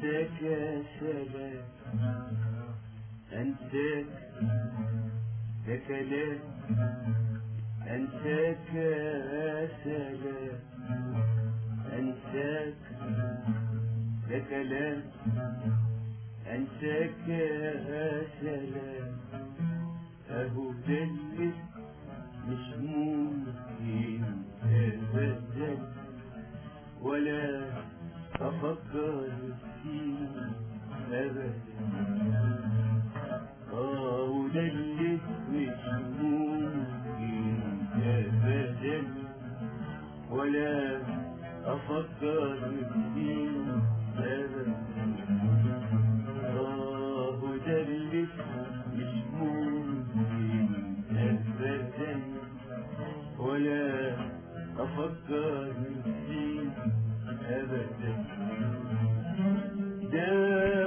أنساك يا سلام أنساك ده كلام أنساك يا سلام أنساك ده كلام أنساك يا سلام أهو ده اللي مش ممكن أبدا ولا أفكر فيه أبدا آه وده اللي مش ممكن أبدا ولا أفكر فيه أبدا آه وده اللي مش ممكن أبدا ولا أفكر فيه أبدا ده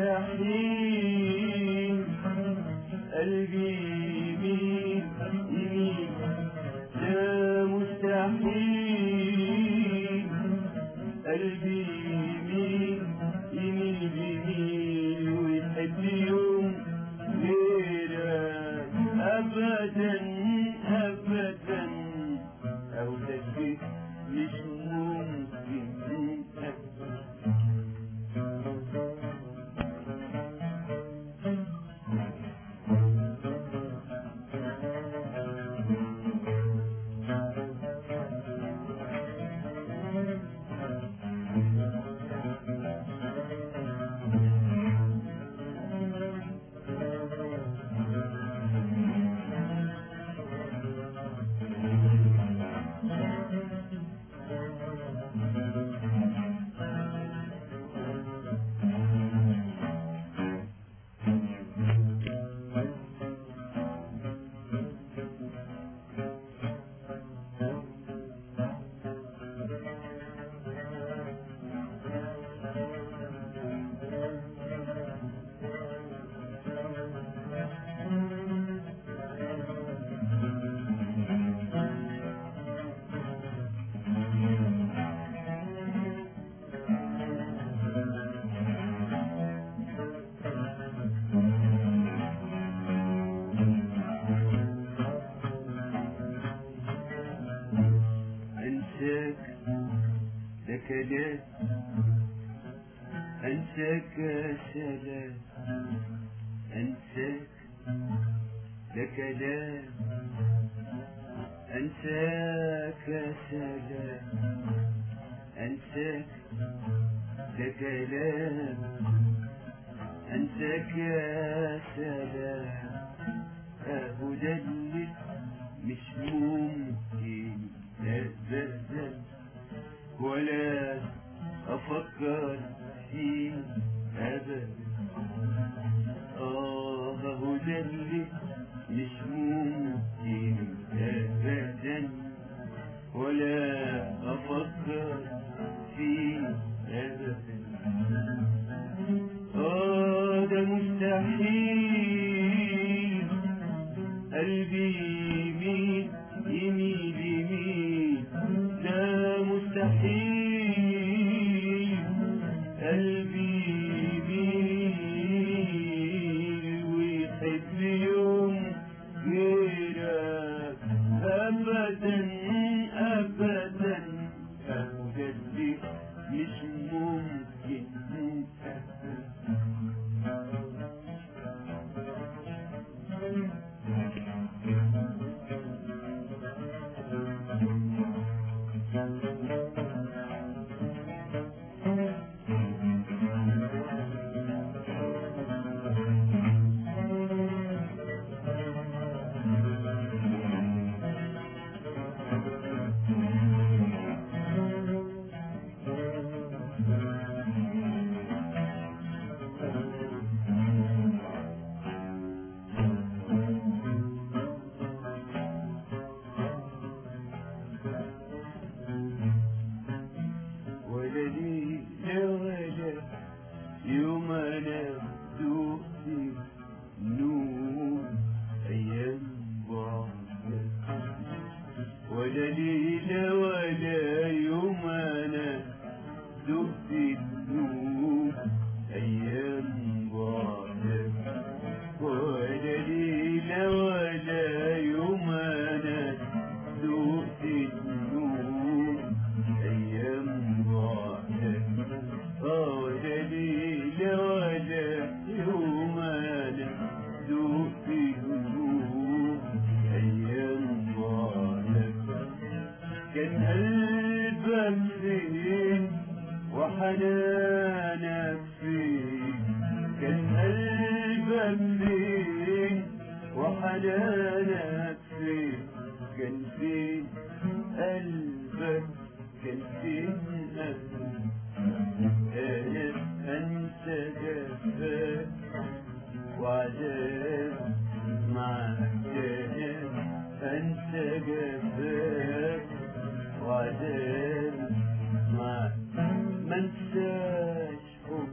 مستحيل قلبي يمين يمين ده مستحيل قلبي يمين يمين يمين ويحب يوم غيرك أبدا أبدا أو تشبيه مش ممكن أبدا أنساك ده كلام أنساك يا سلام أنساك ده كلام أنساك يا سلام أنساك ده كلام أنساك يا سلام أهو ده اللي مش ممكن أبدا ولا أفكر فيه أبدا آه هو ده اللي مش ممكن أبدا ولا أفكر فيه أبدا آه ده مستحيل قلبي يمين يمين يمين ده مستحيل قلبي يمين ويحب يوم غيرك أبدا أبدا أبدا مش ممكن دقت النور أيام بعدك ولا ليلة ولا يوم أنا دقت النور أيام بعدك ولا ليلة ولا يوم أنا دقت النور أيام بعدك كان قلبك فين وحنانك فين كان قلبك فين وحنانك فين كان فين قلبك كان فين قلبك انا انسى جفاك وعذاب معك انا انسى جفاك وعذاب معك ما انساش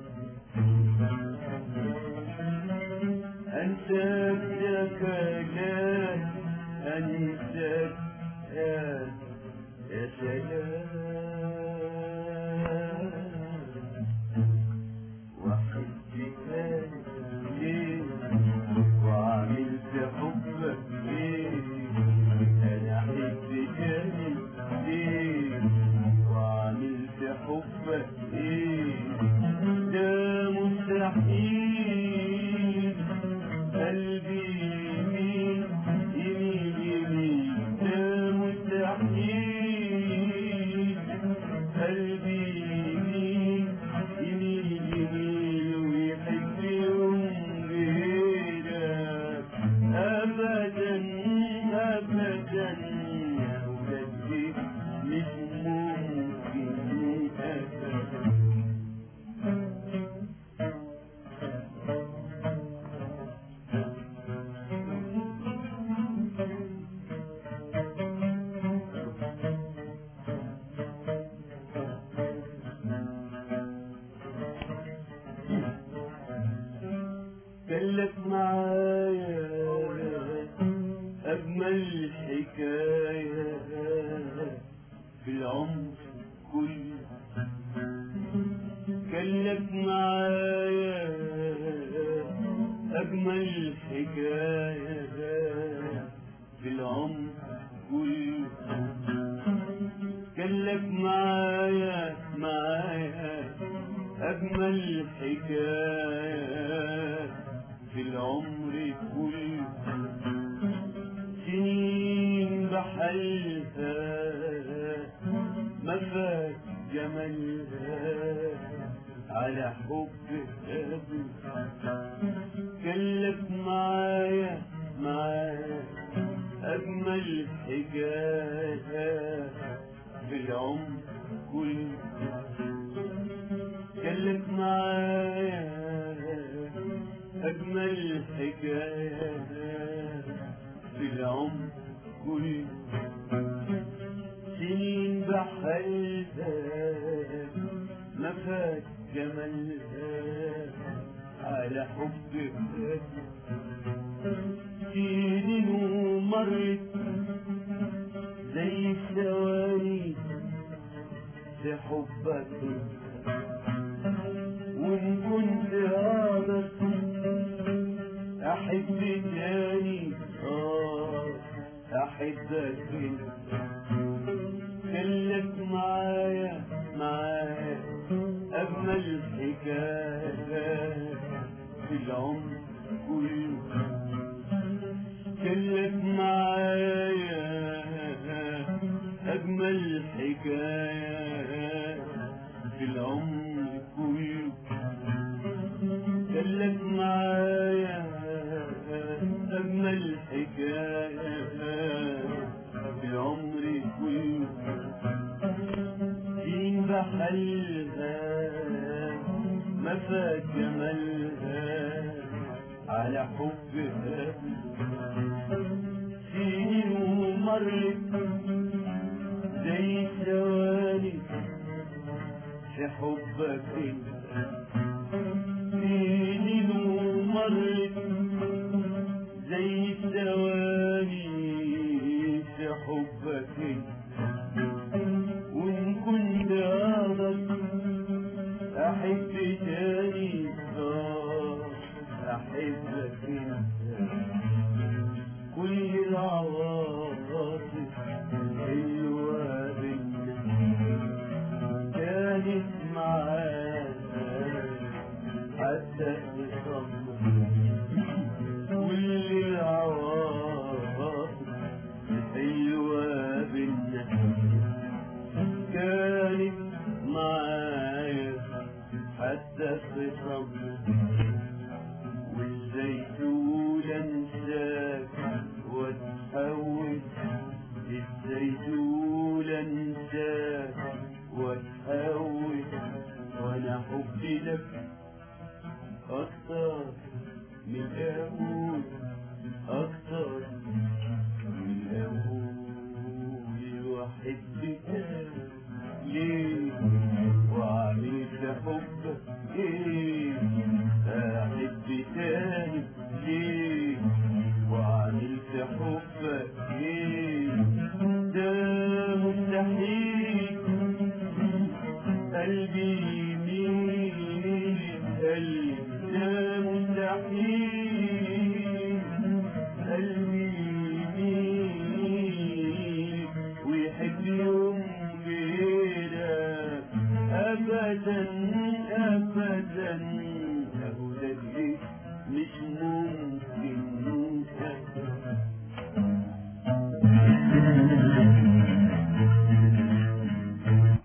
حبي انساك يا كلام انساك يا يا سلام وحبك ليه وعملت حبك ليه انا حبك ليه وعملت حبك ليه ده مستحيل قلبي يمين يمين يمين ده مستحيل قلبي يمين يمين يمين ويحب يوم غيرك أبدا أبدا يا ولدي مش ممكن أبدا قالك معايا أجمل حكاية في العمر كله قالك معايا أجمل حكاية في العمر كله قالك معايا معايا أجمل حكاية في العمر كله سنين بحلها ما فات جمالها على حب أبي كلك معايا معايا أجمل حكاية في العمر كله كلك معايا أجمل حكاية في العمر كله سنين بحلها ما فات جمالها على حب سنين ومرت زي الثواني في حبك وإن كنت أقدر أحب تاني آه أحبك انت خلك معايا معايا أجمل حكاية في العمر كله خلك معايا أجمل حكاية في العمر كله خلك معايا أجمل حكاية في عمري كله سين بحلها ما فات جمالها على حبها سنين ومرت زي الثواني في حبك انت سنين ومرت زي الثواني في حبك انت وان كنت اقدر تخصم واللي العواطف الحلوة بينا كانت معايا حتى في صبر وازاي تقول انساك واتحول ازاي تقول انساك واتحول وانا حبي لك اكتر من الاول اكتر من الاول واحبك ليه وعميل حبك ايه احب تاني ليه وعملت حبك ايه ده مستحيل قلبي يميل قلبي ده مستحيل قلبي يميل ويحب يوم غيرك ابدا ابدا اهو ده اللي مش ممكن ابدا